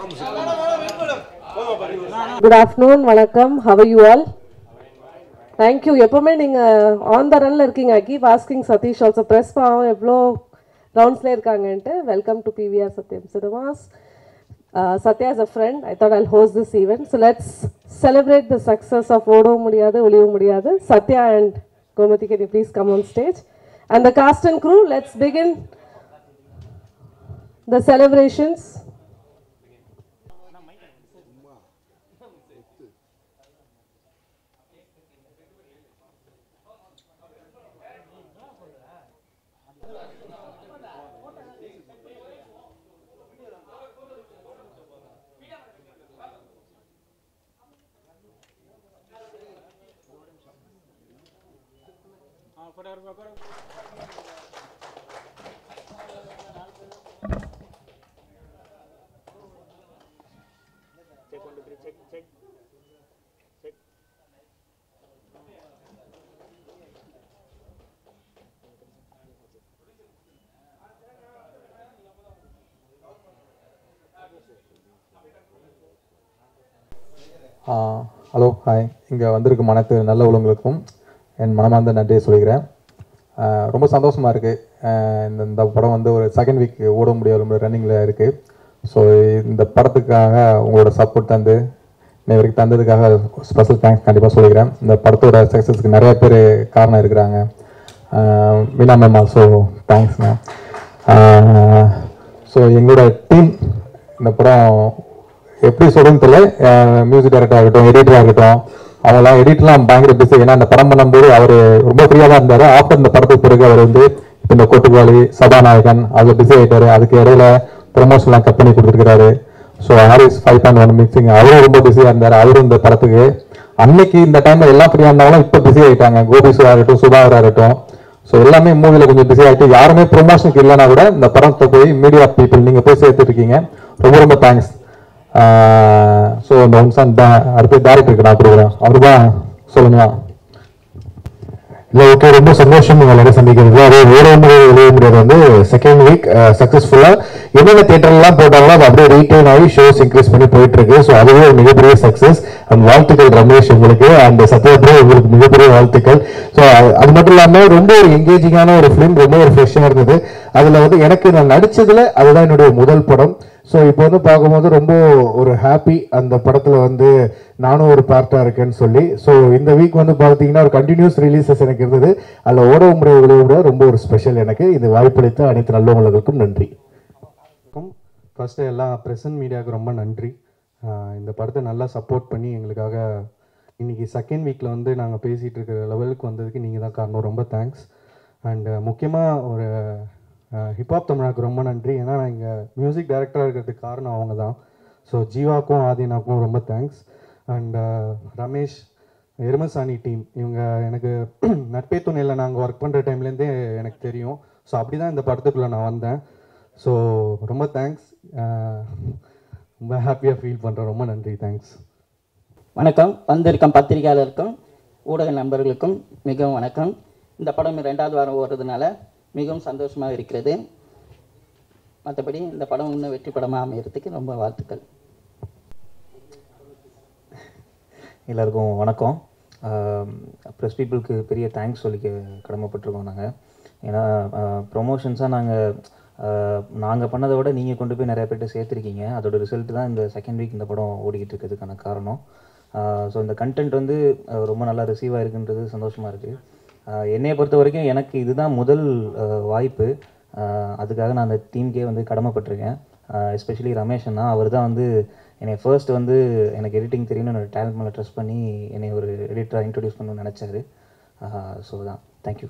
good afternoon வணக்கம் how you all thank you எப்போவுமே நீங்கள் ஆன் த ரன்ல இருக்கீங்க I keep asking Sathish also press பாவம் எவ்வளோ ரவுண்ட்ஸ்ல இருக்காங்கன்ட்டு welcome to PVR Sathyam cinemas Sathya as a friend i thought i'll host this event so let's celebrate the success of ஓடவும் முடியாது ஒளியவும் முடியாது Sathya and Gomathi can you please come on stage and the cast and crew let's begin the celebrations hello hi இங்கே வந்திருக்கும் அனைத்து நல்ல உள்ளவங்களுக்கும் என் மனமார்ந்த நன்றியை சொல்கிறேன் ஆஹ் ரொம்ப சந்தோஷமாக இருக்குது இந்த இந்த படம் வந்து ஒரு செகண்ட் வீக் ஓட முடியாத ரன்னிங்கில் இருக்குது ஸோ இந்த படத்துக்காக உங்களோட சப்போர்ட் தந்து இன்னை வரைக்கும் தந்ததுக்காக ஸ்பெஷல் தேங்க்ஸ் கண்டிப்பாக சொல்லிக்கிறேன் இந்த படத்தோட சக்ஸஸ்க்கு நிறைய பேர் காரணம் இருக்கிறாங்க மீனா மேம் ஆல்சோ தேங்க்ஸ்ங்க ஸோ எங்களோட டீம் இந்த படம் எப்படி சொல்றதுன்னு தெரியல மியூசிக் டைரக்டர் ஆகட்டும் எடிட்டர் ஆகட்டும் அவங்களாம் எடிட்லாம் பயங்கர பிஸி ஏன்னா அந்த படம் பண்ணும்போது அவர் ரொம்ப ஃப்ரீயாக தான் இருந்தார் ஆஃப்டர் இந்த படத்துக்கு பிறகு அவர் வந்து இப்போ இந்த கொட்டுக்காளி சபாநாயகன் அதில் பிஸி ஆகிட்டாரு அதுக்கு இடையில ப்ரொமோஷன்லாம் கட் பண்ணி கொடுத்துருக்காரு so Harris five point one mixing அவரும் ரொம்ப பிஸியாக இருந்தார் அவரும் இந்த படத்துக்கு அன்னைக்கு இந்த டைம்ல எல்லாம் ஃப்ரீயாக இருந்தாலும் இப்போ பிஸி ஆகிட்டாங்க கோபி சுவா ஆகட்டும் சுபாகர் ஆகட்டும் ஸோ எல்லாமே மூவில கொஞ்சம் பிஸி ஆகிட்டு யாருமே ப்ரொமோஷனுக்கு இல்லைனா கூட இந்த படத்தை போய் மீடியா பீப்புள் நீங்கள் போய் சேர்த்துட்டு இருக்கீங்க ரொம்ப ரொம்ப தேங்க்ஸ் ஸோ இந்த ஒன்சான் அடுத்து டேரக்டருக்கு நான் கொடுக்குறேன் அவரு தான் சொல்லுங்க இல்லை ஓகே ரொம்ப சந்தோஷம் உங்களை எல்லாரும் சந்திக்கிறது அதே ஓட முடியாது எழுத முடியாது வந்து செகண்ட் வீக் சக்ஸஸ்ஃபுல்லாக என்னென்ன தேட்டர்லாம் போட்டாங்களோ அது அப்படியே ரீட்டைன் ஆகி ஷோஸ் இன்க்ரீஸ் பண்ணி போயிட்டு இருக்கு ஸோ அதுவே ஒரு மிகப்பெரிய சக்ஸஸ் அண்ட் வாழ்த்துக்கள் ரமேஷ் உங்களுக்கு அண்ட் சத்யபிரோ உங்களுக்கு மிகப்பெரிய வாழ்த்துக்கள் ஸோ அது மட்டும் இல்லாமல் ரொம்ப ஒரு எங்கேஜிங்கான ஒரு ஃபிலிம் ரொம்ப ஒரு ஃப்ரெஷ்ஷாக இருந்தது அதில் வந்து எனக்கு நான் நடிச்சதுல அதுதான் என்னுடைய முதல் படம் ஸோ இப்போ வந்து பார்க்கும்போது ரொம்ப ஒரு ஹாப்பி அந்த படத்தில் வந்து நானும் ஒரு பார்ட்டாக இருக்கேன்னு சொல்லி ஸோ இந்த வீக் வந்து பார்த்தீங்கன்னா ஒரு கண்டினியூஸ் ரிலீசஸ் எனக்கு இருந்தது அதில் ஓட முறைகளை விட ரொம்ப ஒரு ஸ்பெஷல் எனக்கு இது வாய்ப்பளித்த அனைத்து நல்லவங்களுக்கும் நன்றி ஃபஸ்ட்டு எல்லா ப்ரெசன்ட் மீடியாவுக்கு ரொம்ப நன்றி ஆஹ் இந்த படத்தை நல்லா சப்போர்ட் பண்ணி எங்களுக்காக இன்னைக்கு செகண்ட் வீக்கில் வந்து நாங்கள் பேசிகிட்டு இருக்கிற லெவலுக்கு வந்ததுக்கு நீங்கள் தான் காரணம் ரொம்ப தேங்க்ஸ் அண்டு முக்கியமாக ஒரு ஹிப்ஹாப் தமிழாக்கு ரொம்ப நன்றி ஏன்னா நான் இங்கே மியூசிக் டைரக்டராக இருக்கிறதுக்கு காரணம் அவங்க தான் ஸோ ஜீவாக்கும் ஆதினாக்கும் ரொம்ப thanks and Ramesh Erumasaani team இவங்க எனக்கு நட்பே துணையில் நாங்கள் ஒர்க் பண்ணுற டைம்லேருந்தே எனக்கு தெரியும் ஸோ அப்படி தான் இந்த படத்துக்குள்ளே நான் வந்தேன் ஸோ ரொம்ப தேங்க்ஸ் ரொம்ப ஹாப்பியாக ஃபீல் பண்ணுறேன் ரொம்ப நன்றி தேங்க்ஸ் வணக்கம் வந்திருக்கும் பத்திரிகையாளருக்கும் ஊடக நண்பர்களுக்கும் மிகவும் வணக்கம் இந்த படம் ரெண்டாவது வாரம் ஓடுறதுனால மிகவும் சந்தோஷமாக இருக்கிறது மற்றபடி இந்த படம் இன்னும் வெற்றி படமாக அமையறதுக்கு ரொம்ப வாழ்த்துக்கள் எல்லாருக்கும் வணக்கம் ப்ரெஸ் பீப்புளுக்கு பெரிய தேங்க்ஸ் சொல்லிக்க கடமைப்பட்டிருக்கோம் நாங்கள் ஏன்னா ப்ரொமோஷன்ஸாக நாங்கள் நாங்கள் பண்ணதை விட நீங்கள் கொண்டு போய் நிறைய பேர்ட்ட சேர்த்துருக்கீங்க அதோட ரிசல்ட் தான் இந்த செகண்ட் வீக் இந்த படம் ஓடிக்கிட்டு இருக்கிறதுக்கான காரணம் ஸோ இந்த கண்டென்ட் வந்து அஹ், ரொம்ப நல்லா ரிசீவ் ஆயிருக்குன்றது சந்தோஷமாக இருக்குது என்னையை பொறுத்த வரைக்கும் எனக்கு இதுதான் முதல் அஹ், வாய்ப்பு அஹ், அதுக்காக நான் அந்த டீமுக்கே வந்து கடமைப்பட்டிருக்கேன் எஸ்பெஷலி ரமேஷ் அண்ணா அவர் தான் வந்து என்னை ஃபர்ஸ்ட் வந்து எனக்கு எடிட்டிங் தெரியும்னு என்னோட டேலண்ட் மேலே ட்ரெஸ்ட் பண்ணி என்னை ஒரு எடிட்டராக இன்ட்ரடியூஸ் பண்ணணும்னு நினச்சாரு ஸோ தான் தேங்க்யூ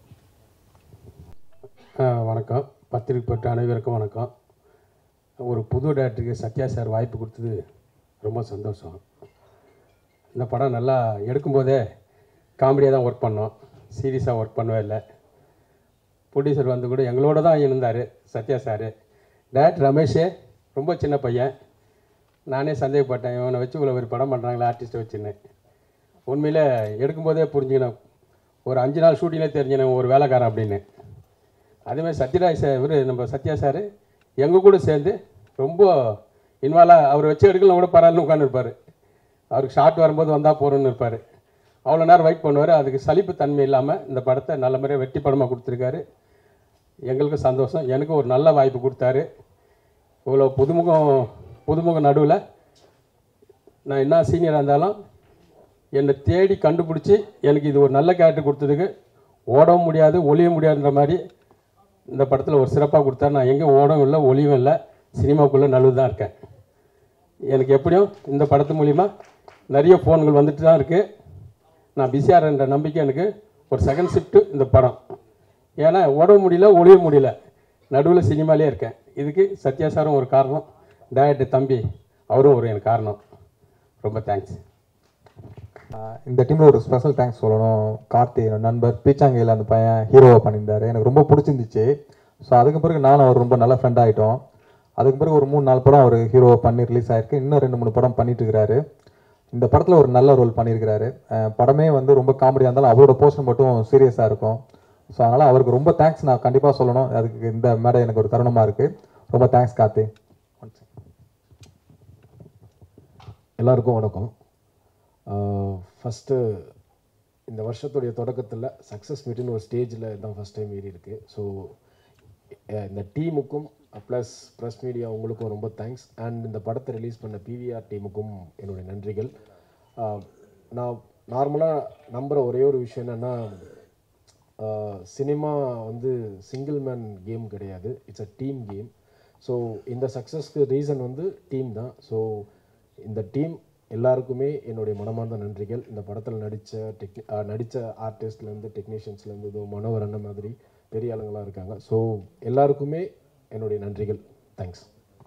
வணக்கம் பத்திரிகைப்பட்ட அனைவருக்கும் வணக்கம் ஒரு புது டேரக்டருக்கு சத்யா சார் வாய்ப்பு கொடுத்தது ரொம்ப சந்தோஷம் இந்த படம் நல்லா எடுக்கும்போதே காமெடியாக தான் ஒர்க் பண்ணோம் சீரியஸாக ஒர்க் பண்ணவே இல்லை ப்ரொடியூசர் வந்து கூட எங்களோட தான் இருந்தார் சத்யா சார் டேரக்டர் ரமேஷே ரொம்ப சின்ன பையன் நானே சந்தேகப்பட்டேன் இவனை வச்சு இவ்வளோ ஒரு படம் பண்ணுறாங்களா ஆர்டிஸ்ட்டை வச்சுன்னு உண்மையில் எடுக்கும்போதே புரிஞ்சுக்கணும் ஒரு அஞ்சு நாள் ஷூட்டிங்கில் தெரிஞ்சினேன் ஒரு வேலைக்காரன் அப்படின்னு அதேமாதிரி சத்யராஜ் சார் இவர் நம்ம சத்யா சார் எங்கள் கூட சேர்ந்து ரொம்ப இன்வாலாக அவர் வச்சு எடுக்கலாம் கூட பரவாயில்ல உட்காந்துருப்பார் அவருக்கு ஷார்ட் வரும்போது வந்தால் போகிறோன்னு இருப்பார் அவ்வளோ நேரம் வெயிட் பண்ணுவார் அதுக்கு சலிப்பு தன்மை இல்லாமல் இந்த படத்தை நல்ல முறையாக வெற்றி படமாக கொடுத்துருக்காரு எங்களுக்கும் சந்தோஷம் எனக்கும் ஒரு நல்ல வாய்ப்பு கொடுத்தாரு இவ்வளோ புதுமுகம் புதுமுக நடுவில் நான் என்ன சீனியராக இருந்தாலும் என்னை தேடி கண்டுபிடிச்சி எனக்கு இது ஒரு நல்ல கேரக்டர் கொடுத்ததுக்கு ஓடவும் முடியாது ஒளிய முடியாதுன்ற மாதிரி இந்த படத்தில் ஒரு சிறப்பாக கொடுத்தாரு நான் எங்கேயும் ஓடவும் இல்லை ஒளியும் இல்லை சினிமாவுக்குள்ளே நல்லது தான் இருக்கேன் எனக்கு எப்படியும் இந்த படத்து மூலிமா நிறைய ஃபோன்கள் வந்துட்டு தான் இருக்குது நான் பிஸியாகிறன்ற நம்பிக்கை எனக்கு ஒரு செகண்ட் ஷிஃப்ட்டு இந்த படம் ஏன்னா ஓட முடியல ஒளிய முடியல நடுவில் சினிமாலே இருக்கேன் இதுக்கு சத்யா சாரும் ஒரு காரணம் டேரக்டர் தம்பி அவரும் ஒரு எனக்கு காரணம் ரொம்ப தேங்க்ஸ் ஆஹ் இந்த டீமில் ஒரு ஸ்பெஷல் தேங்க்ஸ் சொல்லணும் கார்த்தி என்னோட நண்பர் பீச்சாங்கையில் அந்த பையன் ஹீரோவை பண்ணியிருந்தாரு எனக்கு ரொம்ப பிடிச்சிருந்துச்சு ஸோ அதுக்கு பிறகு நானும் அவர் ரொம்ப நல்ல ஃப்ரெண்ட் ஆகிட்டோம் அதுக்கு பிறகு ஒரு மூணு நாலு படம் அவர் ஹீரோவை பண்ணி ரிலீஸ் ஆயிருக்கு இன்னும் ரெண்டு மூணு படம் பண்ணிட்டு இருக்கிறாரு இந்த படத்தில் ஒரு நல்ல ரோல் பண்ணியிருக்கிறாரு ஆஹ் படமே வந்து ரொம்ப காமெடியாக இருந்தாலும் அவரோட போர்ஷன் மட்டும் சீரியஸாக இருக்கும் ஸோ அதனால் அவருக்கு ரொம்ப தேங்க்ஸ் நான் கண்டிப்பாக சொல்லணும் அதுக்கு இந்த மேடை எனக்கு ஒரு தருணமாக இருக்குது ரொம்ப தேங்க்ஸ் கார்த்தி எல்லாருக்கும் வணக்கம் ஃபஸ்ட்டு இந்த வருஷத்துடைய தொடக்கத்தில் சக்ஸஸ் மீட்டுன்னு ஒரு ஸ்டேஜில் தான் ஃபஸ்ட் டைம் ஏறி இருக்கு ஸோ இந்த டீமுக்கும் ப்ளஸ் ப்ரெஸ் மீடியா உங்களுக்கும் ரொம்ப தேங்க்ஸ் அண்ட் இந்த படத்தை ரிலீஸ் பண்ண பிவிஆர் டீமுக்கும் என்னுடைய நன்றிகள் அஹ், நான் நார்மலாக நம்புகிற ஒரே ஒரு விஷயம் என்னென்னா சினிமா வந்து சிங்கிள் மேன் கேம் கிடையாது it's a team game so இந்த சக்ஸஸ்க்கு ரீசன் வந்து டீம் தான் ஸோ இந்த டீம் எல்லாருக்குமே என்னுடைய மனமார்ந்த நன்றிகள் இந்த படத்தில் நடித்த டெக்னி நடித்த ஆர்டிஸ்ட்லேருந்து டெக்னீஷியன்ஸ்லேருந்து இதோ மனோவர் அண்ணன் மாதிரி பெரிய ஆளுங்களாம் இருக்காங்க ஸோ எல்லாருக்குமே என்னுடைய நன்றிகள் தேங்க்ஸ்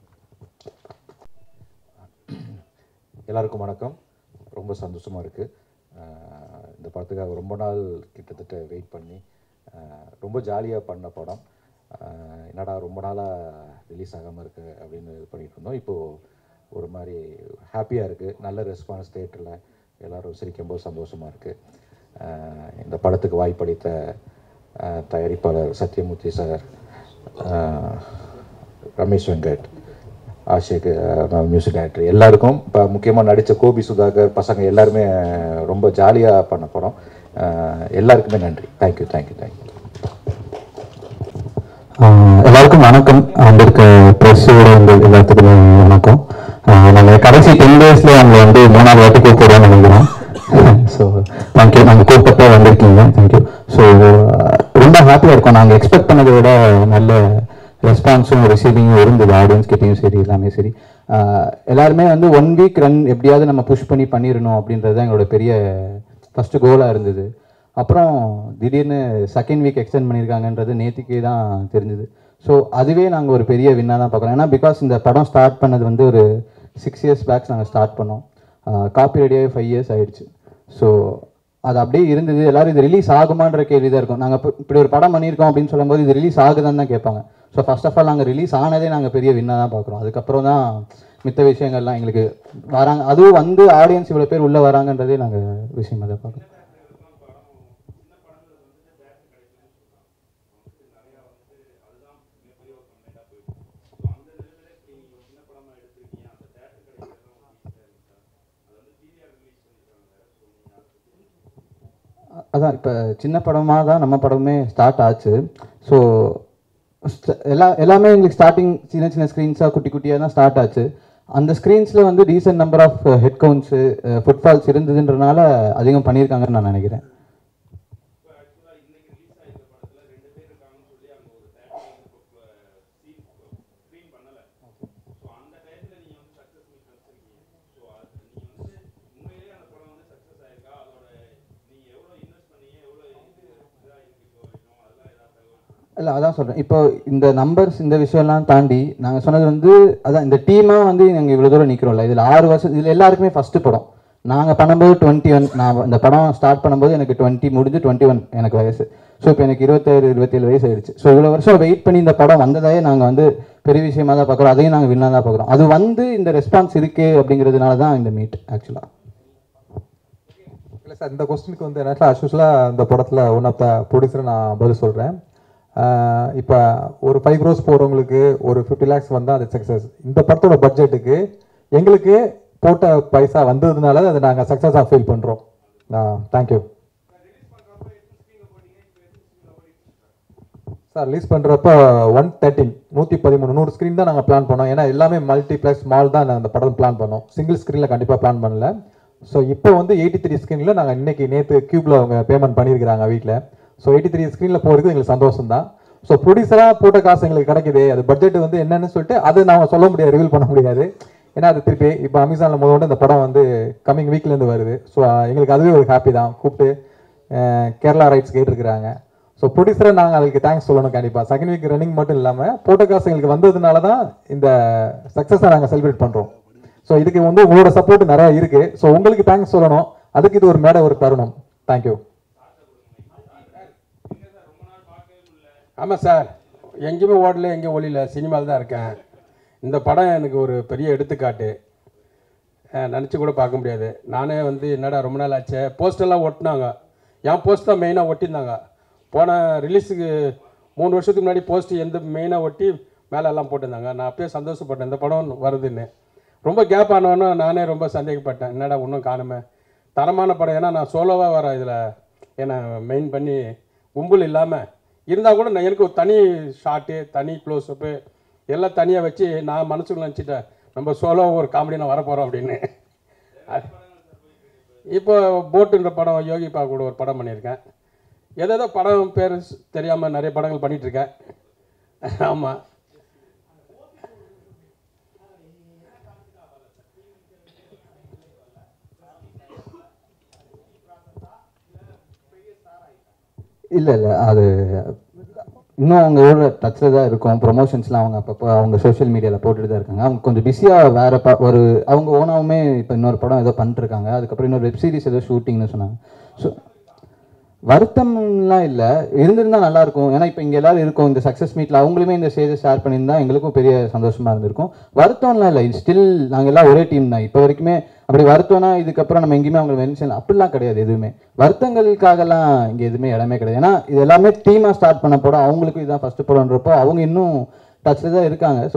எல்லாருக்கும் வணக்கம் ரொம்ப சந்தோஷமாக இருக்குது இந்த படத்துக்காக ரொம்ப நாள் கிட்டத்தட்ட வெயிட் பண்ணி ஆஹ் ரொம்ப ஜாலியாக பண்ண படம் ஆஹ் என்னடா ரொம்ப நாளாக ரிலீஸ் ஆகாமல் இருக்கு அப்படின்னு இது பண்ணிட்டு இருந்தோம் இப்போது ஒரு மாதிரி ஹாப்பியாக இருக்குது நல்ல ரெஸ்பான்ஸ் தேட்டரில் எல்லோரும் சிரிக்கும்போது சந்தோஷமாக இருக்குது இந்த படத்துக்கு வாய்ப்பளித்த ஆஹ் தயாரிப்பாளர் சத்யமூர்த்தி சார் ஆஹ் ரமேஷ் வெங்கட் ஆஷிக் மியூசிக் டைரக்டர் எல்லாருக்கும் இப்போ முக்கியமாக நடித்த கோபி சுதாகர் பசங்க எல்லாருமே அஹ், ரொம்ப ஜாலியாக பண்ண படம் அஹ், எல்லாருக்குமே நன்றி தேங்க்யூ தேங்க்யூ தேங்க்யூ ஆஹ் எல்லாருக்கும் வணக்கம் வந்திருக்க ப்ரெஸ்ஸோட வந்து எல்லாத்துக்குமே வணக்கம் ஆஹ் நாங்கள் கடைசி டென் டேஸ்ல அவங்க வந்து மூணாவது வாட்டி கூப்பிடுறோம்னு நினைக்கிறோம் ஸோ தேங்க்யூ நாங்கள் கூப்பிட்டப்ப வந்திருக்கீங்க தேங்க்யூ ஸோ ரொம்ப ஹாப்பியாக இருக்கோம் நாங்கள் எக்ஸ்பெக்ட் பண்ணதை விட நல்ல ரெஸ்பான்ஸும் ரிசீவிங்கும் இருந்தது ஆடியன்ஸ் கிட்டேயும் சரி எல்லாமே சரி ஆஹ் எல்லாருமே வந்து ஒன் வீக் ரன் எப்படியாவது நம்ம புஷ் பண்ணி பண்ணிடணும் அப்படின்றது தான் எங்களோட பெரிய ஃபஸ்ட்டு கோலாக இருந்தது அப்புறம் திடீர்னு செகண்ட் வீக் எக்ஸ்டெண்ட் பண்ணியிருக்காங்கன்றது நேற்றுக்கே தான் தெரிஞ்சுது ஸோ அதுவே நாங்கள் ஒரு பெரிய வின்னாக தான் பார்க்குறோம் ஏன்னா பிகாஸ் இந்த படம் ஸ்டார்ட் பண்ணது வந்து ஒரு சிக்ஸ் இயர்ஸ் பேக்ஸ் நாங்கள் ஸ்டார்ட் பண்ணோம் காப்பி ரெடியாகவே ஃபைவ் இயர்ஸ் ஆயிடுச்சு ஸோ அது அப்படியே இருந்தது எல்லாரும் இது ரிலீஸ் ஆகுமான்ற கேள்வி தான் இருக்கும் நாங்கள் இப்படி ஒரு படம் பண்ணியிருக்கோம் அப்படின்னு சொல்லும்போது இது ரிலீஸ் ஆகுதான்னு தான் கேட்பாங்க ஸோ ஃபர்ஸ்ட் ஆஃப் ஆல் நாங்கள் ரிலீஸ் ஆனதே நாங்கள் பெரிய வின்னாக தான் பார்க்குறோம் அதுக்கப்புறம் தான் மித்த விஷயங்கள்லாம் எங்களுக்கு வராங்க அதுவும் வந்து ஆடியன்ஸ் இவ்வளோ பேர் உள்ளே வராங்கன்றதே நாங்கள் விஷயமாக தான் பார்க்குறோம் அதான் இப்போ சின்ன படமாக தான் நம்ம படமே ஸ்டார்ட் ஆச்சு ஸோ எல்லா எல்லாமே எங்களுக்கு ஸ்டார்டிங் சின்ன சின்ன ஸ்க்ரீன்ஸாக குட்டி குட்டியாக தான் ஸ்டார்ட் ஆச்சு அந்த ஸ்க்ரீன்ஸில் வந்து decent number of head counts footfalls இருந்ததுன்றனால அதிகம் பண்ணியிருக்காங்கன்னு நான் நினைக்கிறேன் இல்லை அதான் சொல்கிறேன் இப்போ இந்த நம்பர்ஸ் இந்த விஷயம்லாம் தாண்டி நாங்கள் சொன்னது வந்து அதான் இந்த டீமாக வந்து நாங்கள் இவ்வளோ தூரம் நிற்கிறோம்ல இதில் ஆறு வருஷம் இதில் எல்லாருக்குமே ஃபஸ்ட்டு படம் நாங்கள் பண்ணும்போது டுவெண்ட்டி ஒன் நான் இந்த படம் ஸ்டார்ட் பண்ணும்போது எனக்கு டுவெண்ட்டி முடிஞ்சு டுவெண்ட்டி ஒன் எனக்கு வயசு ஸோ இப்போ எனக்கு இருபத்தேழு இருபத்தேழு வயசு ஆயிடுச்சு ஸோ இவ்வளோ வருஷம் வெயிட் பண்ணி இந்த படம் வந்ததாயே நாங்கள் வந்து பெரிய விஷயமா தான் பார்க்குறோம் அதையும் நாங்கள் வின்னா தான் பார்க்குறோம் அது வந்து இந்த ரெஸ்பான்ஸ் இருக்கே அப்படிங்கிறதுனால தான் இந்த மீட் ஆக்சுவலாக இல்லை சார் இந்த கொஸ்டினுக்கு வந்து என்ன ஆக்சுவலாக இந்த படத்தில் ஒன் ஆஃப் த ப்ரொடியூசர் நான் பதில் சொல்கிறேன் இப்போ ஒரு ஃபைவ் க்ரோஸ் போகிறவங்களுக்கு ஒரு ஃபிஃப்டி லேக்ஸ் வந்தால் அது சக்ஸஸ் இந்த படத்தோட பட்ஜெட்டுக்கு எங்களுக்கு போட்ட பைசா வந்ததுனால அதை நாங்கள் சக்ஸஸாக ஃபீல் பண்ணுறோம் தேங்க்யூ சார் ரிலீஸ் பண்ணுறப்ப ஒன் தேர்ட்டின் நூற்றி பதிமூணு நூறு ஸ்க்ரீன் தான் நாங்கள் பிளான் பண்ணோம் ஏன்னா எல்லாமே மல்டிப்ளெக்ஸ் மால் தான் நாங்கள் அந்த படம் பிளான் பண்ணோம் சிங்கிள் ஸ்க்ரீனில் கண்டிப்பாக பிளான் பண்ணல ஸோ இப்போ வந்து எயிட்டி த்ரீ ஸ்க்ரீனில் நாங்கள் இன்னைக்கு நேற்று க்யூப்பில் அவங்க பேமெண்ட் பண்ணியிருக்கிறாங்க வீட்டில் ஸோ எயிட்டி த்ரீ ஸ்க்ரீனில் போகிறது எங்களுக்கு சந்தோஷம் தான் ஸோ ப்ரொடியூசராக போட்ட காசு எங்களுக்கு கிடைக்குது அது பட்ஜெட் வந்து என்னன்னு சொல்லிட்டு அது நாங்கள் சொல்ல முடியாது ரிவீல் பண்ண முடியாது ஏன்னா அது திருப்பி இப்போ அமேசானில் முதல்ல இந்த படம் வந்து கம்மிங் வீக்லேருந்து வருது ஸோ எங்களுக்கு அதுவே ஒரு ஹாப்பி தான் கூப்பிட்டு அஹ், கேரளா ரைட்ஸ் கேட்டிருக்கிறாங்க ஸோ ப்ரொடியூசரை நாங்கள் அதுக்கு தேங்க்ஸ் சொல்லணும் கண்டிப்பாக செகண்ட் வீக் ரன்னிங் மட்டும் இல்லாமல் போட்ட காசு எங்களுக்கு வந்ததுனால தான் இந்த சக்ஸஸை நாங்கள் செலிப்ரேட் பண்ணுறோம் ஸோ இதுக்கு வந்து உங்களோட சப்போர்ட் நிறையா இருக்குது ஸோ உங்களுக்கு தேங்க்ஸ் சொல்லணும் அதுக்கு இது ஒரு மேடை ஒரு தருணம் தேங்க்யூ ஆமாம் சார் எங்கேயுமே ஓடல எங்கேயும் ஒளியில சினிமாவில் தான் இருக்கேன் இந்த படம் எனக்கு ஒரு பெரிய எடுத்துக்காட்டு நினச்சி கூட பார்க்க முடியாது நானே வந்து என்னடா ரொம்ப நாள் ஆச்சு போஸ்டெல்லாம் ஒட்டினாங்க என் போஸ்ட் தான் மெயினாக ஒட்டியிருந்தாங்க போன ரிலீஸுக்கு மூணு வருஷத்துக்கு முன்னாடி போஸ்ட் எந்த மெயினாக ஒட்டி மேலே எல்லாம் போட்டிருந்தாங்க நான் அப்பயே சந்தோஷப்பட்டேன் இந்த படம் வருதுன்னு ரொம்ப கேப் ஆனவொன்னே நானே ரொம்ப சந்தேகப்பட்டேன் என்னடா இன்னும் காணுமே தரமான படம் ஏன்னா நான் சோலோவாக வரேன் இதில் என்னை மெயின் பண்ணி கும்பல் இல்லாமல் இருந்தால் கூட நான் எனக்கு ஒரு தனி ஷாட்டு தனி க்ளோஸ்அப்பு எல்லாம் தனியாக வச்சு நான் மனசுக்குள்ள நினச்சிட்டேன் நம்ம சோலோ ஒரு காமெடி நான் வரப்போகிறோம் அப்படின்னு அது- இப்போ போட்டுன்ற படம் யோகி பா கூட ஒரு படம் பண்ணியிருக்கேன் ஏதேதோ படம் பேர் தெரியாமல் நிறைய படங்கள் பண்ணிட்டு இருக்கேன் ஆமாம் இல்லை இல்லை அது இன்னும் அவங்களோட டச்சில் தான் இருக்கும் ப்ரொமோஷன்ஸ்லாம் அவங்க அப்பப்போ அவங்க சோஷியல் மீடியாவில் போட்டுட்டு தான் இருக்காங்க அவங்க கொஞ்சம் பிஸியாக வேறு ப ஒரு அவங்க ஓனாவுமே இப்போ இன்னொரு படம் ஏதோ பண்ணிட்டுருக்காங்க அதுக்கப்புறம் இன்னொரு வெப் சீரிஸ் ஏதோ ஷூட்டிங்னு சொன்னாங்க ஸோ வருத்தம்லாம் இல்லை இருந்திருந்தா நல்லா இருக்கும் ஏன்னா இப்போ இங்கே எல்லாரும் இருக்கோம் இந்த சக்ஸஸ் மீட்டில் அவங்களுமே இந்த ஸ்டேஜை ஷேர் பண்ணியிருந்தா எங்களுக்கும் பெரிய சந்தோஷமா இருந்திருக்கும் வருத்தம்லாம் இல்லை ஸ்டில் நாங்கள் எல்லாம் ஒரே டீம் தான் இப்போ வரைக்குமே அப்படி வருத்தம்னா இதுக்கப்புறம் நம்ம எங்கேயுமே அவங்க மென்ஷன் அப்படிலாம் கிடையாது எதுவுமே வருத்தங்களுக்காகலாம் இங்கே எதுவுமே இடமே கிடையாது ஏன்னா இது எல்லாமே டீமாக ஸ்டார்ட் பண்ண படம் அவங்களுக்கும் இதுதான் ஃபஸ்ட்டு படம்ன்றப்போ அவங்க இன்னும் டச்சில் தான் இருக்காங்க ஸோ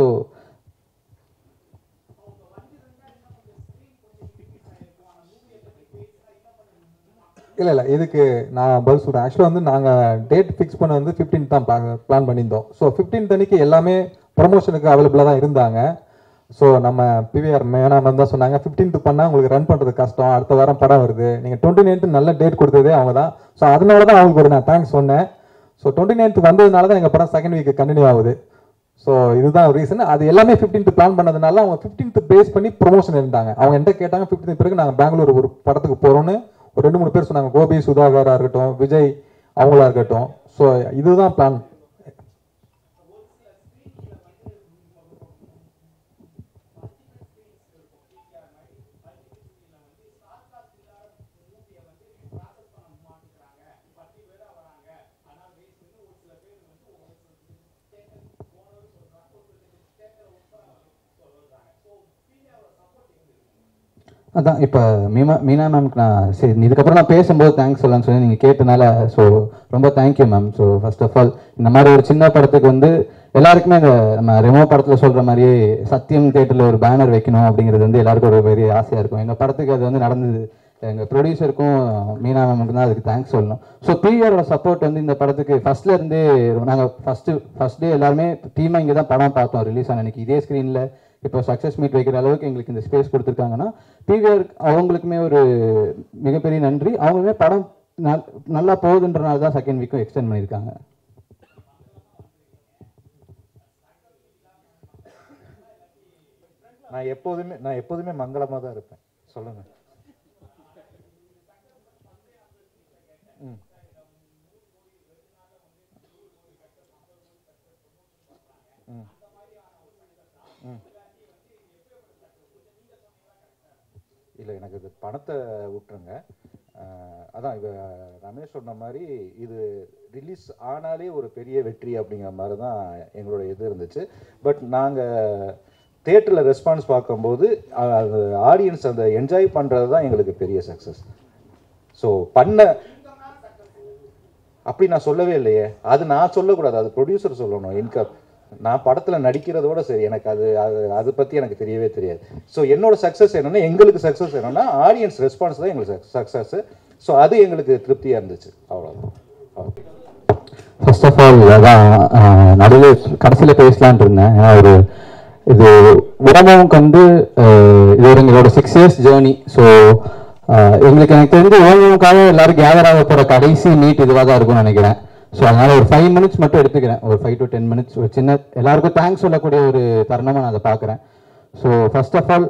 இல்லை இல்லை இதுக்கு நான் பதில் சொல்கிறேன் ஆக்சுவலாக வந்து நாங்கள் டேட் ஃபிக்ஸ் பண்ண வந்து 15th தான் பிளான் பண்ணியிருந்தோம் ஸோ 15th அன்னைக்கு எல்லாமே ப்ரொமோஷனுக்கு அவைலபிளாக தான் இருந்தாங்க ஸோ நம்ம பிவிஆர் மேனாமன் தான் சொன்னாங்க 15th பண்ணால் உங்களுக்கு ரன் பண்ணுறது கஷ்டம் அடுத்த வாரம் படம் வருது நீங்கள் டுவெண்ட்டி நைன்த்து நல்ல டேட் கொடுத்ததே அவங்க தான் ஸோ அதனால தான் அவங்களுக்கு ஒரு நான் தேங்க்ஸ் சொன்னேன் ஸோ டுவெண்ட்டி நைன்த் வந்ததுனால தான் எங்கள் படம் செகண்ட் வீக் கண்டினியூ ஆகுது ஸோ இதுதான் ரீசன் அது எல்லாமே 15th பிளான் பண்ணதுனால அவங்க 15th பேஸ் பண்ணி ப்ரொமோஷன் இருந்தாங்க அவங்க என்கிட்ட கேட்டாங்க 15th பிறகு நாங்கள் பெங்களூர் ஒரு படத்துக்கு போகிறோன்னு ஒரு ரெண்டு மூணு பேர் சொன்னாங்க கோபி சுதாகரா இருக்கட்டும் விஜய் அவங்களா இருக்கட்டும் ஸோ இதுதான் பிளான் அதான் இப்போ மீனா மீனா மேம்க்கு நான் சரி இதுக்கப்புறம் நான் பேசும்போது தேங்க்ஸ் சொல்லலாம்னு சொல்லி நீங்கள் கேட்டனால ஸோ ரொம்ப thank you ma'am so first of all இந்த மாதிரி ஒரு சின்ன படத்துக்கு வந்து எல்லாருக்குமே இந்த நம்ம ரெமோ படத்தில் சொல்கிற மாதிரியே சத்தியம் தேட்டரில் ஒரு பேனர் வைக்கணும் அப்படிங்கிறது வந்து எல்லாருக்கும் ஒரு பெரிய ஆசையாக இருக்கும் எங்கள் படத்துக்கு அது வந்து நடந்தது எங்கள் ப்ரொடியூசருக்கும் மீனா மேமுக்கு தான் அதுக்கு தேங்க்ஸ் சொல்லணும் ஸோ பிஆரோட சப்போர்ட் வந்து இந்த படத்துக்கு ஃபர்ஸ்ட்ல இருந்தே நாங்கள் ஃபஸ்ட்டு ஃபர்ஸ்ட் டே எல்லாருமே டீமாக இங்கே தான் படம் பார்த்தோம் ரிலீஸ் ஆன அன்னைக்கு இதே ஸ்க்ரீனில் இப்போ சக்ஸஸ் மீட் வைக்கிற அளவுக்கு எங்களுக்கு இந்த ஸ்பேஸ் கொடுத்துருக்காங்கன்னா பிவிஆர் அவங்களுக்குமே ஒரு மிகப்பெரிய நன்றி அவங்களுமே படம் நல்- நல்லா போகுதுன்றனால தான் செகண்ட் வீக்கும் எக்ஸ்டெண்ட் பண்ணியிருக்காங்க நான் எப்போதுமே நான் எப்போதுமே மங்களமாக தான் இருப்பேன் சொல்லுங்க ம் ம் ம் இல்லை எனக்கு இது பணத்தை விட்டுருங்க அஹ், அதான் இவ ரமேஷ் சொன்ன மாதிரி இது ரிலீஸ் ஆனாலே ஒரு பெரிய வெற்றி அப்படிங்கிற மாதிரி தான் எங்களோட இது இருந்துச்சு பட் நாங்கள் தேட்டரில் ரெஸ்பான்ஸ் பார்க்கும்போது அஹ், அது ஆடியன்ஸ் அந்த என்ஜாய் பண்ணுறது தான் எங்களுக்கு பெரிய சக்ஸஸ் ஸோ பண்ண அப்படி நான் சொல்லவே இல்லையே அது நான் சொல்லக்கூடாது அது ப்ரொடியூசர் சொல்லணும் எனக்கு நான் படத்தில் நடிக்கிறதோட சரி எனக்கு அது அது அதை பற்றி எனக்கு தெரியவே தெரியாது ஸோ என்னோட சக்ஸஸ் என்னன்னா எங்களுக்கு சக்ஸஸ் என்னன்னா ஆடியன்ஸ் ரெஸ்பான்ஸ் தான் எங்களுக்கு சக்ஸஸ் ஸோ அது எங்களுக்கு திருப்தியாக இருந்துச்சு அவ்வளோதான் அவ்வளோ ஃபர்ஸ்ட் ஆஃப் ஆல் அதான் நடுவில் கடைசியில் பேசலான் இருந்தேன் ஏன்னா ஒரு இது உடம்புக்கு வந்து அஹ், இது ஒரு எங்களோட சிக்ஸ் இயர்ஸ் ஜேர்னி ஸோ எங்களுக்கு எனக்கு தெரிஞ்சு உடம்புக்காக எல்லாரும் கேதர் ஆக போகிற கடைசி மீட் இதுவாக தான் இருக்கும்னு நினைக்கிறேன் ஸோ அதனால ஒரு ஃபைவ் மினிட்ஸ் மட்டும் எடுத்துக்கிறேன் ஒரு ஃபைவ் டு டென் மினிட்ஸ் ஒரு சின்ன எல்லாருக்கும் தேங்க்ஸ் சொல்லக்கூடிய ஒரு தருணமாக நான் அதை பார்க்குறேன் ஸோ ஃபர்ஸ்ட் ஆஃப் ஆல்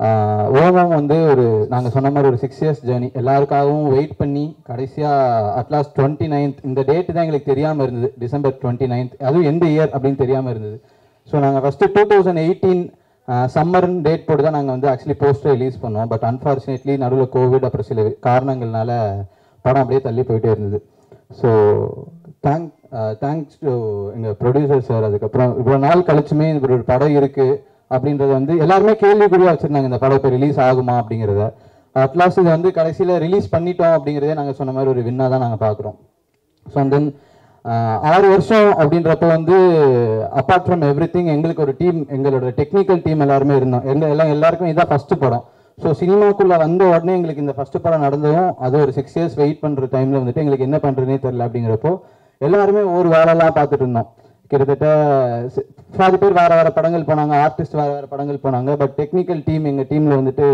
ஓமம் வந்து ஒரு நாங்கள் சொன்ன மாதிரி ஒரு சிக்ஸ் இயர்ஸ் ஜேர்னி எல்லாருக்காகவும் வெயிட் பண்ணி கடைசியாக அட்லாஸ்ட் டுவெண்ட்டி நைன்த் இந்த டேட்டு தான் எங்களுக்கு தெரியாமல் இருந்தது டிசம்பர் டுவெண்ட்டி நைன்த் அதுவும் எந்த இயர் அப்படின்னு தெரியாமல் இருந்தது ஸோ நாங்கள் ஃபஸ்ட்டு டூ தௌசண்ட் எயிட்டீன் சம்மர்னு டேட் போட்டு தான் நாங்கள் வந்து ஆக்சுவலி போஸ்டர் ரிலீஸ் பண்ணோம் பட் அன்ஃபார்ச்சுனேட்லி நடுவில் கோவிட் அப்புறம் சில காரணங்கள்னால படம் அப்படியே தள்ளி போயிட்டே இருந்தது ஸோ தேங்க் தேங்க்ஸ் டு எங்கள் ப்ரொடியூசர் சார் அதுக்கப்புறம் இவ்வளோ நாள் கழிச்சுமே இப்படி ஒரு படம் இருக்குது அப்படின்றது வந்து எல்லாருமே கேள்விக்குறியாக வச்சுருந்தாங்க இந்த படம் இப்போ ரிலீஸ் ஆகுமா அப்படிங்கிறத அட்லாஸ்ட் இது வந்து கடைசியில் ரிலீஸ் பண்ணிட்டோம் அப்படிங்கிறதே நாங்கள் சொன்ன மாதிரி ஒரு வின்னாக தான் நாங்கள் பார்க்குறோம் ஸோ அண்ட் தென் ஆறு வருஷம் அப்படின்றப்ப வந்து அப்பார்ட் ஃப்ரம் எவ்ரி எங்களுக்கு ஒரு டீம் எங்களோட டெக்னிக்கல் டீம் எல்லாருமே இருந்தோம் எங்க எல்லாம் எல்லாருக்கும் இதான் ஃபர்ஸ்ட் படம் ஸோ சினிமாக்குள்ள வந்த உடனே எங்களுக்கு இந்த ஃபர்ஸ்ட் படம் நடந்ததும் அது ஒரு சிக்ஸ் இயர்ஸ் வெயிட் பண்ணுற டைமில் வந்துட்டு எங்களுக்கு என்ன பண்ணுறதுனே தெரில அப்படிங்கிறப்போ எல்லாருமே ஒரு வேலைலாம் பார்த்துட்டு இருந்தோம் கிட்டத்தட்ட சி- பாதி பேர் வேற வேற படங்கள் போனாங்க ஆர்டிஸ்ட் வேற வேற படங்கள் போனாங்க பட் டெக்னிக்கல் டீம் எங்கள் டீமில் வந்துட்டு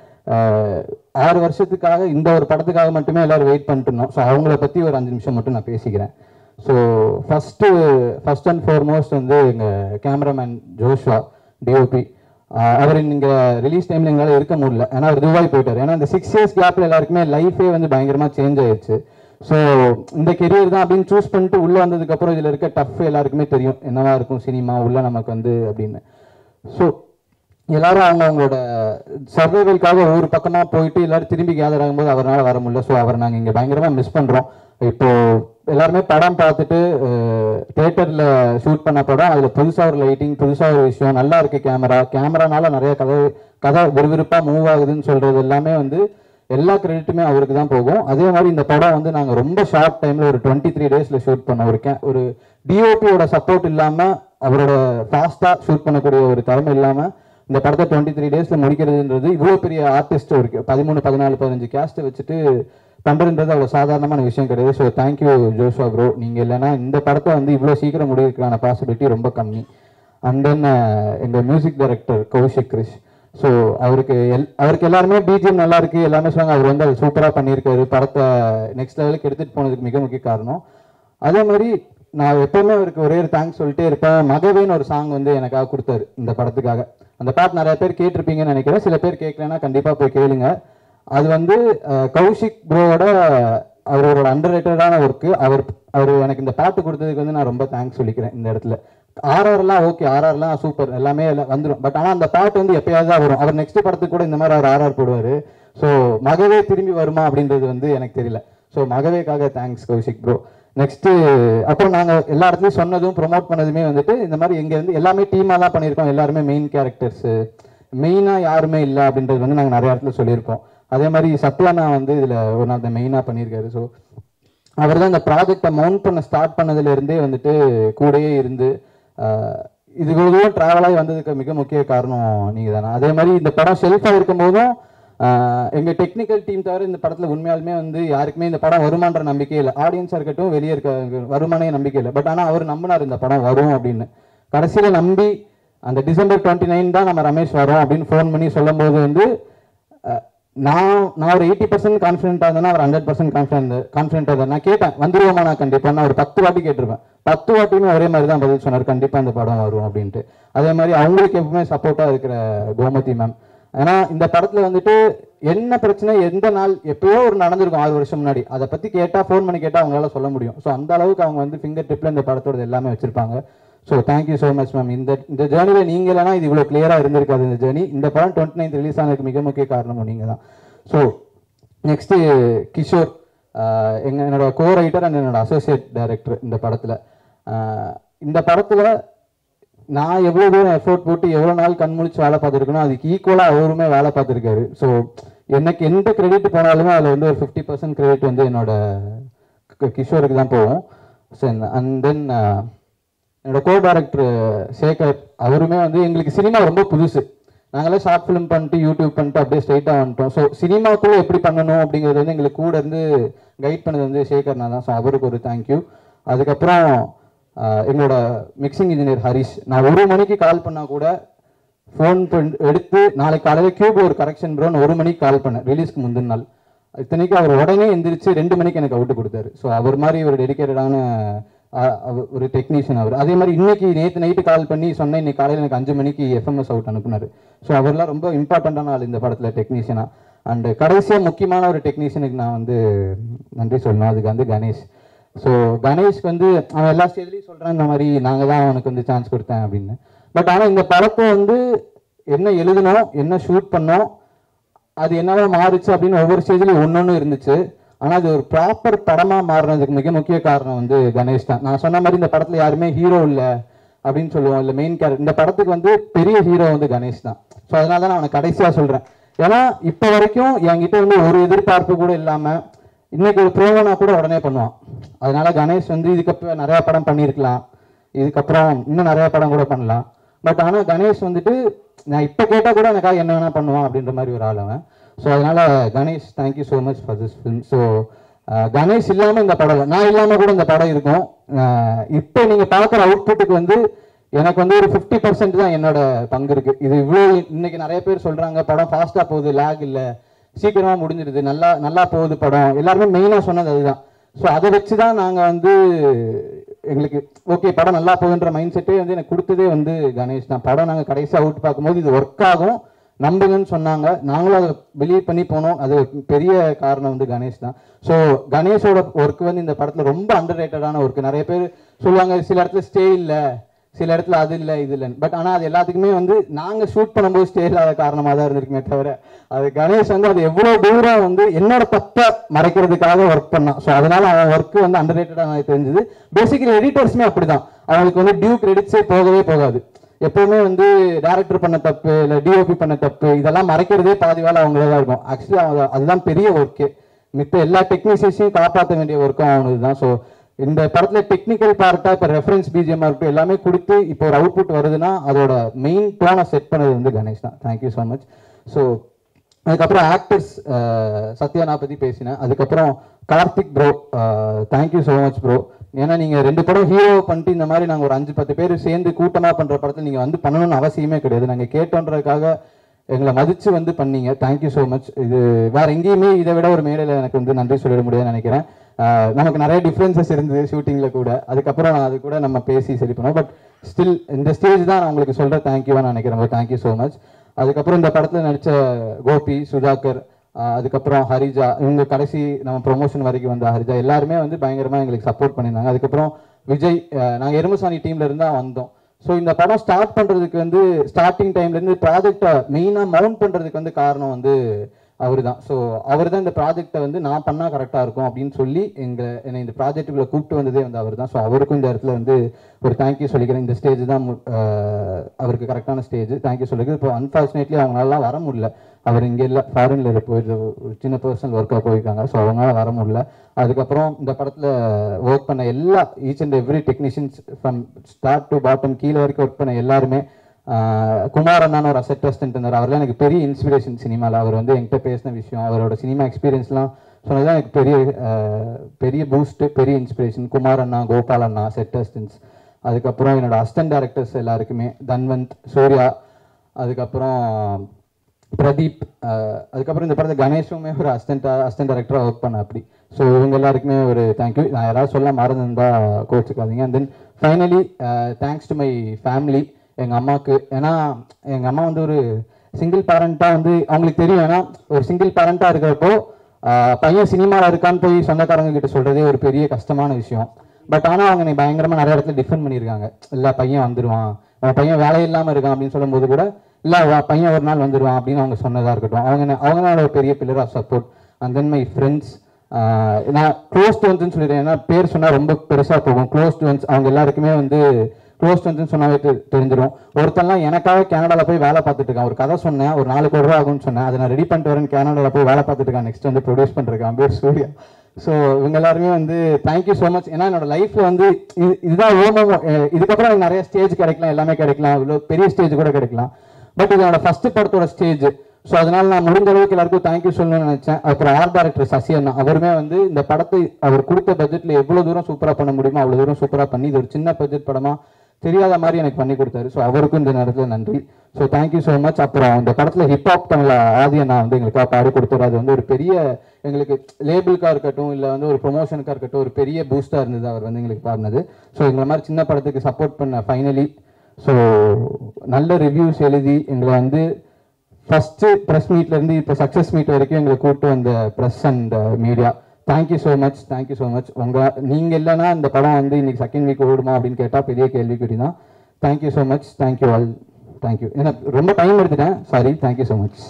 ஆஹ், ஆறு வருஷத்துக்காக இந்த ஒரு படத்துக்காக மட்டுமே எல்லாரும் வெயிட் பண்ணிட்டு இருந்தோம் ஸோ அவங்கள பற்றி ஒரு அஞ்சு நிமிஷம் மட்டும் நான் பேசிக்கிறேன் so first first and foremost வந்து எங்கள் கேமராமேன் ஜோஷுவா டிஓபி அவர் இங்கே ரிலீஸ் டைமில் எங்களால் இருக்க முடியல ஏன்னா அவர் துபாய் போயிட்டார் ஏன்னா இந்த சிக்ஸ் இயர்ஸ் கேப்பில் எல்லாருக்குமே லைஃபே வந்து பயங்கரமாக சேஞ்ச் ஆயிடுச்சு ஸோ இந்த கெரியர் தான் அப்படின்னு சூஸ் பண்ணிட்டு உள்ளே வந்ததுக்கப்புறம் இதில் இருக்க டஃப் எல்லாருக்குமே தெரியும் என்னவா இருக்கும் சினிமா உள்ள நமக்கு வந்து அப்படின்னு ஸோ எல்லாரும் அவங்க அவங்களோட சர்வைவல்காக ஒவ்வொரு பக்கமாக போயிட்டு எல்லாரும் திரும்பி கேதர் ஆகும்போது அவரால் வர முடியல ஸோ அவரை நாங்கள் இங்கே பயங்கரமாக மிஸ் பண்ணுறோம் இப்போ எல்லாருமே படம் பார்த்துட்டு தேட்டரில் ஷூட் பண்ண படம் அதில் புதுசாக ஒரு லைட்டிங் புதுசாக ஒரு விஷயம் நல்லா இருக்கு கேமரா கேமரானால நிறைய கதை கதை விறுவிறுப்பாக மூவ் ஆகுதுன்னு சொல்கிறது எல்லாமே வந்து எல்லா கிரெடிட்டுமே அவருக்கு தான் போகும் அதே மாதிரி இந்த படம் வந்து நாங்கள் ரொம்ப ஷார்ட் டைமில் ஒரு டுவெண்ட்டி த்ரீ டேஸில் ஷூட் பண்ணோம் ஒரு கே ஒரு டிஓபியோட சப்போர்ட் இல்லாமல் அவரோட ஃபாஸ்ட்டாக ஷூட் பண்ணக்கூடிய ஒரு திறமை இல்லாமல் இந்த படத்தை டுவெண்ட்டி த்ரீ டேஸில் முடிக்கிறதுன்றது இவ்வளோ பெரிய ஆர்டிஸ்ட் இருக்கு பதிமூணு பதினாலு பதினஞ்சு கேஸ்ட்டை வச்சுட்டு பண்ணுறதுன்றது அவ்வளோ சாதாரணமான விஷயம் கிடையாது ஸோ தேங்க்யூ ஜோஷா ப்ரோ நீங்கள் இல்லைன்னா இந்த படத்தை வந்து இவ்வளோ சீக்கிரம் முடிக்கிறதுக்கான பாசிபிலிட்டி ரொம்ப கம்மி அண்ட் தென் எங்கள் music director Kaushik Krish so அவருக்கு எல் அவருக்கு எல்லாருமே பிஜிஎம் நல்லா இருக்கு எல்லாமே சொன்னாங்க அவர் வந்து அது சூப்பராக பண்ணியிருக்காரு படத்தை நெக்ஸ்ட் லெவலுக்கு எடுத்துகிட்டு போனதுக்கு மிக முக்கிய காரணம் அதே மாதிரி நான் எப்பவுமே அவருக்கு ஒரே ஒரு தேங்க்ஸ் சொல்லிட்டே இருப்பேன் மகவேன்னு ஒரு சாங் வந்து எனக்காக கொடுத்தாரு இந்த படத்துக்காக அந்த பாட்டு நிறைய பேர் கேட்டிருப்பீங்கன்னு நினைக்கிறேன் சில பேர் கேட்கலன்னா கண்டிப்பாக போய் கேளுங்க அது வந்து அஹ், கௌஷிக் ப்ரோவோட அவரோட அண்டர் ரேட்டடான ஒர்க்கு அவர் அவர் எனக்கு இந்த பாட்டு கொடுத்ததுக்கு வந்து நான் ரொம்ப தேங்க்ஸ் சொல்லிக்கிறேன் இந்த இடத்துல ஆர்ஆர்லாம் ஓகே ஆர்ஆர்லாம் சூப்பர் எல்லாமே எல்லாம் வந்துடும் பட் ஆனால் அந்த பாட்டு வந்து எப்பயாவது தான் வரும் அவர் நெக்ஸ்ட் படத்துக்கு கூட இந்த மாதிரி அவர் ஆர்ஆர் போடுவார் ஸோ மகவே திரும்பி வருமா அப்படின்றது வந்து எனக்கு தெரியல ஸோ மகவேக்காக தேங்க்ஸ் கௌஷிக் ப்ரோ நெக்ஸ்ட்டு அப்புறம் நாங்கள் எல்லா இடத்துலையும் சொன்னதும் ப்ரோமோட் பண்ணதுமே வந்துட்டு இந்த மாதிரி எங்கே இருந்து எல்லாமே டீமாக தான் பண்ணியிருக்கோம் எல்லாருமே மெயின் கேரக்டர்ஸு மெயினாக யாருமே இல்லை அப்படின்றது வந்து நாங்கள் நிறைய இடத்துல சொல்லியிருக்கோம் அதே மாதிரி சத்யானா வந்து இதில் ஒரு நாள் மெயினாக பண்ணியிருக்காரு ஸோ அவர் தான் இந்த ப்ராஜெக்டை மவுண்ட் பண்ண ஸ்டார்ட் பண்ணதுலேருந்தே வந்துட்டு கூடயே இருந்து ஆஹ், இது இவ்வளோ தூரம் ட்ராவலாகி வந்ததுக்கு மிக முக்கிய காரணம் நீங்கள் தானே அதே மாதிரி இந்த படம் ஷெல்ஃபாக இருக்கும்போதும் ஆஹ், எங்க டெக்னிக்கல் டீம் தவிர இந்த படத்துல உண்மையாலுமே வந்து யாருக்குமே இந்த படம் வருமான்ற நம்பிக்கை இல்லை ஆடியன்ஸாக இருக்கட்டும் வெளியே இருக்க வருமானே நம்பிக்கை இல்லை பட் ஆனால் அவர் நம்பினார் இந்த படம் வரும் அப்படின்னு கடைசியில் நம்பி அந்த டிசம்பர் டுவெண்ட்டி நைன் தான் நம்ம ரமேஷ் வரோம் அப்படின்னு ஃபோன் பண்ணி சொல்லும்போது வந்து அஹ், நான் நான் ஒரு எயிட்டி பர்சன்ட் கான்ஃபிடென்ட்டாக இருந்தேன்னா அவர் ஹண்ட்ரட் பர்சன்ட் கான்ஃபிடென்ட் கான்ஃபிடென்ட்டாக இருந்தேன் நான் கேட்டேன் வந்துருவோமா நான் கண்டிப்பாக நான் ஒரு பத்து வாட்டி கேட்டிருப்பேன் பத்து வாட்டியுமே ஒரே மாதிரி தான் பதில் சொன்னார் கண்டிப்பாக இந்த படம் வரும் அப்படின்ட்டு அதே மாதிரி அவங்களுக்கு எப்பவுமே சப்போர்ட்டாக இருக்கிற கோமதி மேம் ஏன்னா இந்த படத்தில் வந்துட்டு என்ன பிரச்சனை எந்த நாள் எப்பயோ ஒரு நடந்திருக்கும் ஆறு வருஷம் முன்னாடி அதை பற்றி கேட்டால் ஃபோன் பண்ணி கேட்டால் அவங்களால சொல்ல முடியும் ஸோ அந்த அளவுக்கு அவங்க வந்து ஃபிங்கர் டிப்பில் இந்த படத்தோட எல்லாமே வச்சிருப்பாங்க so thank you so much ma'am இந்த இந்த ஜேர்னியில் நீங்கள் இல்லைனா இது இவ்வளோ கிளியராக இருந்திருக்காது இந்த ஜேர்னி இந்த படம் டுவெண்ட்டி நைன் ரிலீஸ் ஆனதுக்கு மிக முக்கிய காரணமும் நீங்கள் தான் ஸோ நெக்ஸ்ட்டு கிஷோர் ஆஹ் எங்க என்னோட கோ ரைட்டர் அண்ட் என்னோட அசோசியேட் டைரக்டர் இந்த படத்தில் இந்த படத்தில் நான் எவ்வளோ தூரம் எஃபோர்ட் போட்டு எவ்வளோ நாள் கண் முழிச்சு வேலை பார்த்துருக்கணும் அதுக்கு ஈக்குவலாக அவருமே வேலை பார்த்துருக்காரு ஸோ எனக்கு எந்த கிரெடிட் போனாலுமே அதில் வந்து ஒரு ஃபிஃப்டி பர்சன்ட் கிரெடிட் வந்து என்னோட கிஷோருக்கு தான் போகும் அண்ட் தென் என்னோட கோ டைரக்டர் சேகர் அவருமே வந்து எங்களுக்கு சினிமா ரொம்ப புதுசு நாங்களாம் ஷார்ட் ஃபிலிம் பண்ணிட்டு யூடியூப் பண்ணிட்டு அப்படியே ஸ்ட்ரைட்டாக வந்துட்டோம் ஸோ சினிமாக்குள்ளே எப்படி பண்ணணும் அப்படிங்கிறது வந்து எங்களுக்கு கூட இருந்து கைட் பண்ணது வந்து சேகர்னா தான் ஸோ அவருக்கு ஒரு தேங்க்யூ அதுக்கப்புறம் ஆஹ், எங்களோட மிக்சிங் இன்ஜினியர் ஹரிஷ் நான் ஒரு மணிக்கு கால் பண்ணால் கூட ஃபோன் எடுத்து நாளைக்கு காலையில் கியூப் ஒரு கரெக்ஷன் ப்ரோன்னு ஒரு மணிக்கு கால் பண்ணேன் ரிலீஸ்க்கு முந்தின நாள் இத்தனைக்கு அவர் உடனே எந்திரிச்சு ரெண்டு மணிக்கு எனக்கு அவுட்டு கொடுத்தாரு ஸோ அவர் மாதிரி ஒரு டெடிக்கேட்டடான ஒரு டெக்னீஷியன் அவர் அதே மாதிரி இன்னைக்கு நேற்று நைட்டு கால் பண்ணி சொன்னேன் இன்னைக்கு காலையில் எனக்கு அஞ்சு மணிக்கு எஃப்எம்எஸ் அவுட் அனுப்புனாரு ஸோ அவர்லாம் ரொம்ப இம்பார்ட்டண்ட்டான ஆள் இந்த படத்தில் டெக்னீஷியனாக அண்ட் கடைசியாக முக்கியமான ஒரு டெக்னீஷியனுக்கு நான் வந்து நன்றி சொல்லணும் அதுக்கு வந்து கணேஷ் ஸோ கணேஷ்க்கு வந்து அவன் எல்லா ஸ்டேஜ்லேயும் சொல்கிறான் இந்த மாதிரி நாங்கள் தான் அவனுக்கு வந்து சான்ஸ் கொடுத்தேன் அப்படின்னு பட் ஆனால் இந்த படத்தை வந்து என்ன எழுதணும் என்ன ஷூட் பண்ணோம் அது என்னவா மாறுச்சு அப்படின்னு ஒவ்வொரு ஸ்டேஜ்லையும் ஒன்னொன்னு இருந்துச்சு ஆனால் அது ஒரு ப்ராப்பர் படமாக மாறினதுக்கு மிக முக்கிய காரணம் வந்து கணேஷ் தான் நான் சொன்ன மாதிரி இந்த படத்தில் யாருமே ஹீரோ இல்லை அப்படின்னு சொல்லுவோம் இல்லை மெயின் கேரக்டர் இந்த படத்துக்கு வந்து பெரிய ஹீரோ வந்து கணேஷ் தான் ஸோ அதனால தான் நான் அவனை கடைசியாக சொல்கிறேன் ஏன்னா இப்போ வரைக்கும் என்கிட்ட வந்து ஒரு எதிர்பார்ப்பு கூட இல்லாமல் இன்னைக்கு ஒரு ப்ரோவனா கூட உடனே பண்ணுவான் அதனால கணேஷ் வந்து இதுக்கப்புறம் நிறையா படம் பண்ணியிருக்கலாம் இதுக்கப்புறம் இன்னும் நிறைய படம் கூட பண்ணலாம் பட் ஆனால் கணேஷ் வந்துட்டு நான் இப்போ கேட்டால் கூட எனக்காக என்ன வேணால் பண்ணுவான் அப்படின்ற மாதிரி ஒரு ஆள் அவன் ஸோ அதனால Ganesh thank you so much for this film so Ganesh இல்லாமல் இந்த படம் இல்லை நான் இல்லாமல் கூட இந்த படம் இருக்கும் இப்போ நீங்கள் பார்க்குற அவுட்புட்டுக்கு வந்து எனக்கு வந்து ஒரு ஃபிஃப்டி பர்சன்ட் தான் என்னோட பங்கு இருக்கு இது இவ்வளோ இன்னைக்கு நிறைய பேர் சொல்றாங்க படம் ஃபாஸ்ட்டாக போகுது லேக் இல்லை சீக்கிரமா முடிஞ்சிருது நல்லா நல்லா போகுது படம் எல்லாருமே மெயினாக சொன்னது அதுதான் ஸோ அதை வச்சு தான் நாங்கள் வந்து எங்களுக்கு ஓகே படம் நல்லா போகுன்ற மைண்ட் செட்டே வந்து எனக்கு கொடுத்ததே வந்து கணேஷ் தான் படம் நாங்கள் கடைசியாக அவுட் பார்க்கும்போது இது ஒர்க் ஆகும் நம்புங்கன்னு சொன்னாங்க நாங்களும் அதை பிலீவ் பண்ணி போனோம் அது ஒரு பெரிய காரணம் வந்து கணேஷ் தான் ஸோ கணேஷோட ஒர்க் வந்து இந்த படத்தில் ரொம்ப அண்டர் ரேட்டடான ஒர்க் நிறைய பேர் சொல்லுவாங்க சில இடத்துல ஸ்டே இல்லை சில இடத்துல அது இல்லை இது இல்லைன்னு பட் ஆனால் அது எல்லாத்துக்குமே வந்து நாங்கள் ஷூட் பண்ணும்போது ஸ்டே இல்லாத காரணமாக தான் இருந்திருக்குமே தவிர அது கணேஷ் வந்து அது எவ்வளோ தூரம் வந்து என்னோட தப்பை மறைக்கிறதுக்காக ஒர்க் பண்ணான் ஸோ அதனால அவன் ஒர்க்கு வந்து அண்டர் ரேட்டடாக எனக்கு தெரிஞ்சது பேசிக்கலி எடிட்டர்ஸுமே அப்படிதான் அவங்களுக்கு வந்து டியூ கிரெடிட்ஸே போகவே போகாது எப்பவுமே வந்து டேரக்டர் பண்ண தப்பு இல்லை டிஓபி பண்ண தப்பு இதெல்லாம் மறைக்கிறதே பாதி வேலை அவங்களே தான் இருக்கும் ஆக்சுவலி அதுதான் பெரிய ஒர்க்கு மித்த எல்லா டெக்னீஷியஸையும் காப்பாற்ற வேண்டிய ஒர்க்கும் அவனுக்கு தான் ஸோ இந்த படத்துல டெக்னிக்கல் பார்ட்டா இப்போ ரெஃபரன்ஸ் பிஜிஎம் இருக்கட்டும் எல்லாமே கொடுத்து இப்போ ஒரு அவுட்புட் வருதுன்னா அதோட மெயின் டோனை செட் பண்ணது வந்து கணேஷ் தான் தேங்க்யூ ஸோ மச் ஸோ அதுக்கப்புறம் ஆக்டர்ஸ் சத்யா நான் பற்றி பேசினேன் அதுக்கப்புறம் Karthik bro thank you so much bro ஏன்னா நீங்கள் ரெண்டு படம் ஹீரோ பண்ணிட்டு இந்த மாதிரி நாங்கள் ஒரு அஞ்சு பத்து பேர் சேர்ந்து கூட்டமாக பண்ணுற படத்தில் நீங்கள் வந்து பண்ணணும்னு அவசியமே கிடையாது நாங்கள் கேட்டோன்றதுக்காக எங்களை மதிச்சு வந்து பண்ணீங்க தேங்க்யூ ஸோ மச் இது வேற எங்கேயுமே இதை விட ஒரு மேடையில் எனக்கு வந்து நன்றி சொல்லிட முடியாதுன்னு நினைக்கிறேன் ஆஹ் நமக்கு நிறைய டிஃப்ரென்சஸ் இருந்தது ஷூட்டிங்கில் கூட அதுக்கப்புறம் நான் அது கூட நம்ம பேசி சரி பண்ணோம் பட் ஸ்டில் இந்த ஸ்டேஜ் தான் நான் உங்களுக்கு சொல்கிற தேங்க்யூவாக நான் நினைக்கிறேன் தேங்க்யூ ஸோ மச் அதுக்கப்புறம் இந்த படத்தில் நடித்த கோபி சுதாகர் ஆஹ் அதுக்கப்புறம் ஹரிஜா இவங்க கடைசி நம்ம ப்ரொமோஷன் வரைக்கும் வந்த ஹரிஜா எல்லாருமே வந்து பயங்கரமாக எங்களுக்கு சப்போர்ட் பண்ணியிருந்தாங்க அதுக்கப்புறம் விஜய் நாங்கள் எருமசாணி டீம்ல இருந்து தான் வந்தோம் ஸோ இந்த படம் ஸ்டார்ட் பண்ணுறதுக்கு வந்து ஸ்டார்டிங் டைம்லேருந்து ப்ராஜெக்டை மெயினாக மவுண்ட் பண்ணுறதுக்கு வந்து காரணம் வந்து அவர் தான் ஸோ அவர் தான் இந்த ப்ராஜெக்டை வந்து நான் பண்ணால் கரெக்டாக இருக்கும் அப்படின்னு சொல்லி எங்கள் என்னை இந்த ப்ராஜெக்ட்டுக்குள்ளே கூப்பிட்டு வந்ததே வந்து அவர் தான் ஸோ அவருக்கும் இந்த இடத்துல வந்து ஒரு தேங்க்யூ சொல்லிக்கிறேன் இந்த ஸ்டேஜ் தான் மு- ஆஹ் அவருக்கு கரெக்டான ஸ்டேஜ் தேங்க்யூ சொல்லிக்கிறேன் இப்போ அன்ஃபார்ச்சுனேட்லி அவங்களாலாம் வர முடியல அவர் இங்கே இல்லை ஃபாரினில் போயிட்டு ஒரு சின்ன பர்சனல் ஒர்க்காக போயிருக்காங்க ஸோ அவங்களால வர முடியல அதுக்கப்புறம் இந்த படத்தில் ஒர்க் பண்ண எல்லா each and every technicians from start to bottom கீழே வரைக்கும் ஒர்க் பண்ண எல்லாருமே ஆஹ் குமார் அண்ணான்னு ஒரு அசெட் டெஸ்ட் இருந்தார் அவர்லாம் எனக்கு பெரிய இன்ஸ்பிரேஷன் சினிமாவில் அவர் வந்து என்கிட்ட பேசின விஷயம் அவரோட சினிமா எக்ஸ்பீரியன்ஸ்லாம் சொன்னதுதான் எனக்கு பெரிய ஆஹ் பெரிய பூஸ்ட் பெரிய இன்ஸ்பிரேஷன் குமார் அண்ணா கோபால் அண்ணா செட் டெஸ்டன்ஸ் அதுக்கப்புறம் என்னோட அசிஸ்டன்ட் டேரக்டர்ஸ் எல்லாருக்குமே தன்வந்த் சூர்யா அதுக்கப்புறம் பிரதீப் அஹ், அதுக்கப்புறம் இந்த படத்தில் கணேஷுமே ஒரு அசிஸ்டன்ட் அசிஸ்டன்ட் டேரக்டராக ஒர்க் பண்ண அப்படி ஸோ இவங்க எல்லாருக்குமே ஒரு தேங்க்யூ நான் யாராவது சொல்ல மறந்துருந்தா கோச்சுக்காதீங்க and then finally thanks to my family எங்கள் அம்மாவுக்கு ஏன்னா எங்கள் அம்மா வந்து ஒரு சிங்கிள் பேரண்ட்டாக வந்து அவங்களுக்கு தெரியும் ஏன்னா ஒரு சிங்கிள் பேரண்ட்டாக இருக்கிறப்போ ஆஹ், பையன் சினிமாவில் இருக்கான்னு போய் சொந்தக்காரங்க கிட்ட சொல்கிறதே ஒரு பெரிய கஷ்டமான விஷயம் பட் ஆனால் அவங்க என்னை பயங்கரமாக நிறைய இடத்துல டிஃபெண்ட் பண்ணியிருக்காங்க இல்லை பையன் வந்துடுவான் அவன் பையன் வேலை இல்லாமல் இருக்கான் அப்படின்னு சொல்லும்போது கூட இல்லை பையன் ஒரு நாள் வந்துடுவான் அப்படின்னு அவங்க சொன்னதாக இருக்கட்டும் அவங்க என்ன- அவங்க தான் ஒரு பெரிய pillar of support and then my friends நான் க்ளோஸ் டுவன்ஸ்னு சொல்லிடுறேன் ஏன்னா பேர் சொன்னால் ரொம்ப பெருசாக போகும் க்ளோஸ் டுவன்ஸ் அவங்க எல்லாருக்குமே வந்து க்ளோஸ் டுவன்ஸ்னு சொன்னாவே தெ- தெரிஞ்சிடும் ஒருத்தன்லாம் எனக்காக கனடாவில் போய் வேலை பார்த்துட்டு இருக்கான் ஒரு கதை சொன்னேன் ஒரு நாலு கோடி ரூபா ஆகும்னு சொன்னேன் அதை நான் ரெடி பண்ணிட்டு வரேன் கனடாவில் போய் வேலை பார்த்துட்டு இருக்கான் நெக்ஸ்ட் வந்து ப்ரொடியூஸ் பண்ணிருக்கான் பேர் சூர்யா ஸோ இவங்க எல்லாருமே வந்து தேங்க்யூ ஸோ மச் ஏன்னா என்னோட லைஃப்பில் வந்து இது இதுதான் ஓமம் இதுக்கப்புறம் எனக்கு நிறைய ஸ்டேஜ் கிடைக்கலாம் எல்லாமே கிடைக்கலாம் இவ்வளோ பெரிய ஸ்டேஜ் கூட கிடைக்கலாம் பட் இது என்னோட ஃபர்ஸ்ட் படத்தோட ஸ்டேஜ் ஸோ அதனால நான் முடிஞ்ச அளவுக்கு எல்லாருக்கும் தேங்க்யூ சொல்லணும்னு நினைச்சேன் அப்புறம் ஆர்ட் டைரக்டர் சசி அண்ணா அவருமே வந்து இந்த படத்தை அவர் கொடுத்த பட்ஜெட்ல எவ்வளவு தூரம் சூப்பரா பண்ண முடியுமோ அவ்வளவு தூரம் சூப்பரா பண்ணி இது ஒரு சின்ன பட்ஜெட் படமா தெரியாத மாதிரி எனக்கு பண்ணி கொடுத்தாரு ஸோ அவருக்கும் இந்த நேரத்தில் நன்றி ஸோ தேங்க்யூ ஸோ மச் அப்புறம் இந்த படத்துல ஹிப்ஹாப் தமிழ் ஆதி அண்ணா வந்து எங்களுக்காக பாடி கொடுத்தாரு அது வந்து ஒரு பெரிய எங்களுக்கு லேபிளுக்காக இருக்கட்டும் இல்லை வந்து ஒரு ப்ரொமோஷனுக்காக இருக்கட்டும் ஒரு பெரிய பூஸ்டாக இருந்தது அவர் வந்து எங்களுக்கு பாடினது ஸோ எங்களை மாதிரி சின்ன படத்துக்கு சப்போர்ட் பண்ண ஃபைனலி ஸோ நல்ல ரிவ்யூஸ் எழுதி எங்களை வந்து ஃபர்ஸ்ட் ப்ரெஸ் மீட்ல இருந்து இப்போ சக்ஸஸ் மீட் வரைக்கும் எங்களை கூப்பிட்டு வந்த press and media thank you so much thank you so much உங்க நீங்க இல்லைன்னா இந்த படம் வந்து இன்னைக்கு செகண்ட் வீக் ஓடுமா அப்படின்னு கேட்டால் பெரிய கேள்விக்குறி தான் thank you so much thank you all thank you ஏன்னா ரொம்ப டைம் எடுத்துட்டேன் sorry thank you so much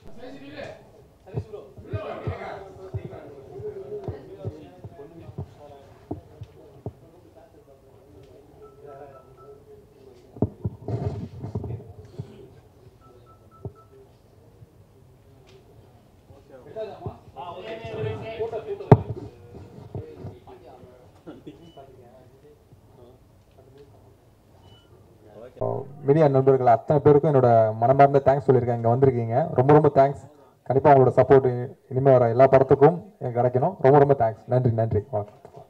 media நண்பர்கள் அத்தனை பேருக்கும் என்னோட மனமார்ந்த தேங்க்ஸ் சொல்லியிருக்கேன் இங்கே வந்திருக்கீங்க ரொம்ப ரொம்ப தேங்க்ஸ் கண்டிப்பாக உங்களோட சப்போர்ட் இனிமேல் வர எல்லா படத்துக்கும் எனக்கு கிடைக்கணும் ரொம்ப ரொம்ப தேங்க்ஸ் நன்றி நன்றி வணக்கம்